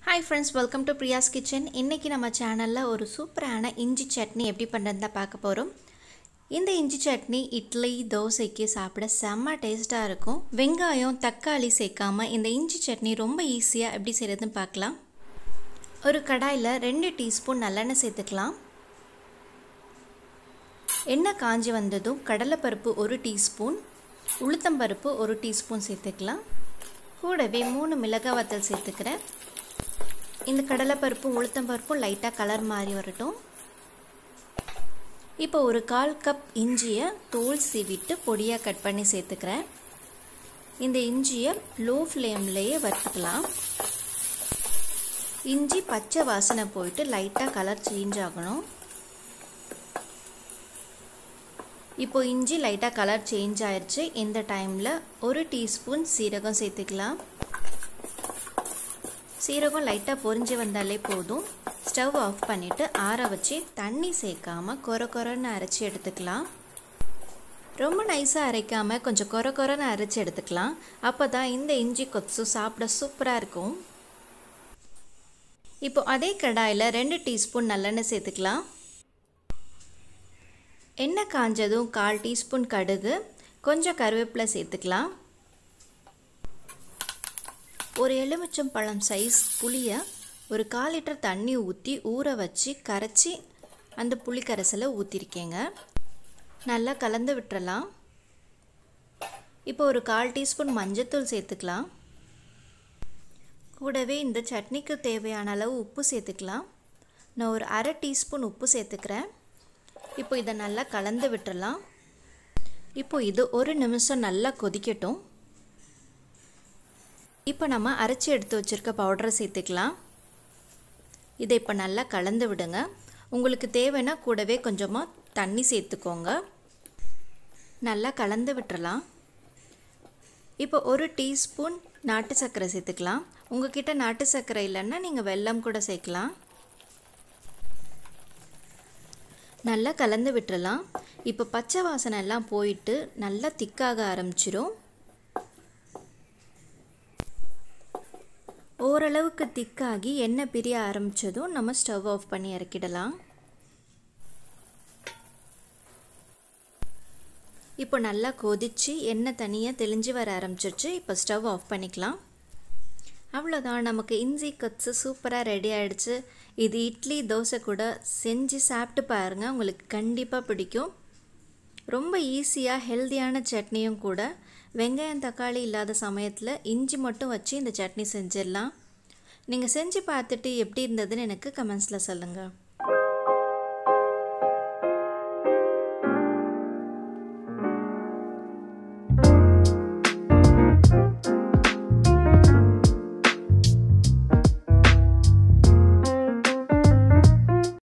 hi friends welcome to Priya's kitchen இன்றைக்கி நம்ம சேனலில் ஒரு சூப்பரான இஞ்சி சட்னி எப்படி பண்ணுறது தான் பார்க்க போகிறோம் இந்த இஞ்சி சட்னி இட்லி தோசைக்கு சாப்பிட செம்ம டேஸ்ட்டாக இருக்கும் வெங்காயம் தக்காளி சேர்க்காம இந்த இஞ்சி சட்னி ரொம்ப ஈஸியாக எப்படி செய்கிறதுன்னு பார்க்கலாம் ஒரு கடாயில் ரெண்டு டீஸ்பூன் நல்லெண்ணெய் சேர்த்துக்கலாம் எண்ணெய் காஞ்சி வந்ததும் கடலைப்பருப்பு ஒரு டீஸ்பூன் உளுத்தம்பருப்பு ஒரு டீஸ்பூன் சேர்த்துக்கலாம் கூடவே மூணு மிளகாய் வத்தல் சேர்த்துக்கிறேன் இந்த கடலைப்பருப்பும் உளுத்தம்பருப்பும் லைட்டாக கலர் மாறி வரட்டும் இப்போ ஒரு கால் கப் இஞ்சியை தோல் சீவிட்டு பொடியாக கட் பண்ணி சேர்த்துக்கிறேன் இந்த இஞ்சியை லோ ஃப்ளேம்லேயே வறுத்துக்கலாம் இஞ்சி பச்சை வாசனை போயிட்டு லைட்டாக கலர் சேஞ்ச் ஆகணும் இப்போ இஞ்சி லைட்டாக கலர் சேஞ்ச் ஆயிடுச்சு இந்த டைமில் ஒரு டீஸ்பூன் சீரகம் சேர்த்துக்கலாம் சீரகம் லைட்டாக பொரிஞ்சு வந்தாலே போதும் ஸ்டவ் ஆஃப் பண்ணிவிட்டு ஆற வச்சு தண்ணி சேர்க்காம கொர கொரன்னு அரைச்சி எடுத்துக்கலாம் ரொம்ப நைஸாக அரைக்காமல் கொஞ்சம் கொர கொரன்னு அரைச்சி எடுத்துக்கலாம் அப்போ தான் இந்த இஞ்சி கொத்து சாப்பிட சூப்பராக இருக்கும் இப்போ அதே கடாயில் ரெண்டு டீஸ்பூன் நல்லெண்ணெய் சேர்த்துக்கலாம் எண்ணெய் காஞ்சதும் கால் டீஸ்பூன் கடுகு கொஞ்சம் கருவேப்பிலை சேர்த்துக்கலாம் ஒரு எலுமிச்சம் பழம் சைஸ் புளியை ஒரு கால் லிட்டர் தண்ணி ஊற்றி ஊற வச்சு கரைச்சி அந்த புளி கரைசலை ஊற்றிருக்கேங்க நல்லா கலந்து விட்டுறலாம் இப்போ ஒரு கால் டீஸ்பூன் மஞ்சத்தூள் சேர்த்துக்கலாம் கூடவே இந்த சட்னிக்கு தேவையான அளவு உப்பு சேர்த்துக்கலாம் நான் ஒரு அரை டீஸ்பூன் உப்பு சேர்த்துக்கிறேன் இப்போ இதை நல்லா கலந்து விட்டுறலாம் இப்போ இது ஒரு நிமிஷம் நல்லா கொதிக்கட்டும் இப்போ நம்ம அரைச்சி எடுத்து வச்சுருக்க பவுடரை சேர்த்துக்கலாம் இதை இப்போ நல்லா கலந்து விடுங்க உங்களுக்கு தேவைன்னா கூடவே கொஞ்சமாக தண்ணி சேர்த்துக்கோங்க நல்லா கலந்து விட்டுறலாம் இப்போ ஒரு டீஸ்பூன் நாட்டு சர்க்கரை சேர்த்துக்கலாம் உங்ககிட்ட நாட்டு சர்க்கரை இல்லைன்னா நீங்கள் வெல்லம் கூட சேர்க்கலாம் நல்லா கலந்து விட்டுறலாம் இப்போ பச்சை வாசனை எல்லாம் போயிட்டு நல்லா திக்காக ஆரம்பிச்சிரும் ஓரளவுக்கு திக்காகி எண்ணெய் பிரிய ஆரம்பித்ததும் நம்ம ஸ்டவ் ஆஃப் பண்ணி இறக்கிடலாம் இப்போ நல்லா கொதித்து எண்ணெய் தனியாக தெளிஞ்சு வர ஆரம்பிச்சிருச்சு இப்போ ஸ்டவ் ஆஃப் பண்ணிக்கலாம் அவ்வளோதான் நமக்கு இஞ்சி கட்ஸு சூப்பராக ரெடி ஆகிடுச்சு இது இட்லி தோசை கூட செஞ்சு சாப்பிட்டு பாருங்கள் உங்களுக்கு கண்டிப்பாக பிடிக்கும் ரொம்ப ஈஸியாக ஹெல்த்தியான சட்னியும் கூட வெங்காயம் தக்காளி இல்லாத சமயத்தில் இஞ்சி மட்டும் வச்சு இந்த சட்னி செஞ்சிடலாம் நீங்கள் செஞ்சு பார்த்துட்டு எப்படி இருந்ததுன்னு எனக்கு கமெண்ட்ஸில் சொல்லுங்கள்